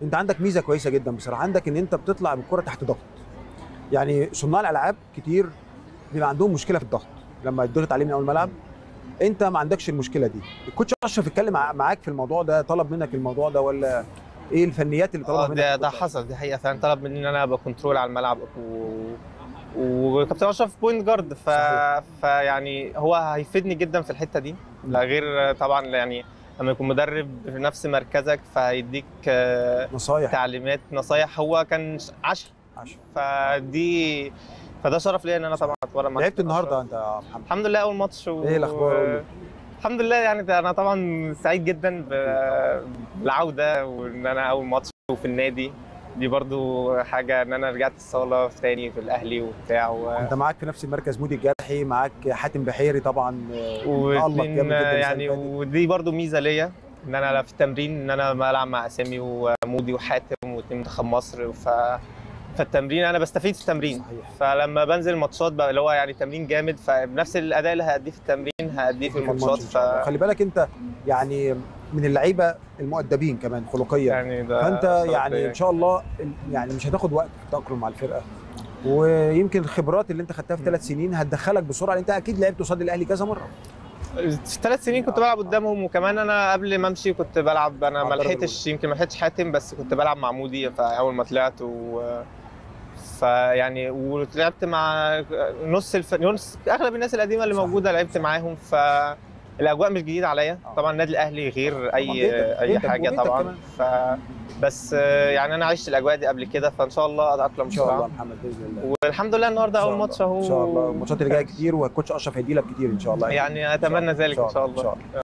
انت عندك ميزه كويسه جدا بصراحه عندك ان انت بتطلع بالكره تحت ضغط يعني صناع الالعاب كتير بيبقى عندهم مشكله في الضغط لما يضغط عليه من اول ملعب انت ما عندكش المشكله دي الكوتش اشرف اتكلم مع- معاك في الموضوع ده طلب منك الموضوع ده ولا ايه الفنيات اللي طلبها اه منك ده ده الكوتش؟ حصل دي حقيقه فعلا طلب مني ان انا ابقى كنترول على الملعب و وكابتن اشرف بوينت جارد ف... صحيح. فيعني هو هيفيدني جدا في الحته دي لا غير طبعا يعني لما يكون مدرب في نفس مركزك فهيديك آه، نصايح تعليمات نصايح هو كان عشر عشان. فدي فده شرف ليا ان انا طبعا اتمرن مع لعبت كابتن النهارده أشرف. انت يا محمد الحمد لله اول ماتش و... إيه الأخبار؟ قول لي. الحمد لله يعني ده انا طبعا سعيد جدا ب- بالعوده وان انا اول ماتش وفي النادي دي برضو حاجه ان انا رجعت الصاله في تاني في الاهلي وبتاع و... انت معاك في نفس المركز مودي الجرحي معاك حاتم بحيري طبعا آه، تألق واتنين جامد جدا السنة يعني اللي فاتت. ودي برضو ميزه ليا ان انا في التمرين ان انا بلعب مع اسامي ومودي وحاتم واثنين منتخب مصر ف فالتمرين انا بستفيد في التمرين صحيح فلما بنزل ماتشات بقى اللي هو يعني تمرين جامد فبنفس الاداء اللي هاديه في التمرين هاديه في الماتشات الماتش إن ف شاء الله. خلي بالك انت يعني من اللعيبه المؤدبين كمان خلقيا يعني ده فانت شرف يعني ليا. ان شاء الله ال- يعني مش هتاخد وقت في التاقلم مع الفرقه ويمكن الخبرات اللي انت خدتها في ثلاث سنين هتدخلك بسرعه لأن انت اكيد لعبت قصاد الاهلي كذا مره في ثلاث سنين كنت بلعب قدامهم وكمان انا قبل ما امشي كنت بلعب انا على ما الدرجة لحقتش يمكن ما لحقتش حاتم بس كنت بلعب مع مودي فاول ما طلعت و فيعني ولعبت مع نص الف... نص اغلب الناس القديمه اللي صحيح. موجوده لعبت معاهم ف الاجواء مش جديده عليا آه. طبعا النادي الاهلي غير طبعاً اي بيتك- اي بيتك حاجه وبيتك طبعا كمان. ف بس يعني انا عشت الاجواء دي قبل كده فان شاء الله اتاقلم ان شاء الله بسرعه يا محمد باذن الله والحمد لله النهارده إن شاء اول الله. ماتش اهو ان شاء الله الماتشات اللي جايه كتير والكوتش اشرف هيدي لك كتير ان شاء الله يعني اتمنى ذلك ان شاء الله ان شاء الله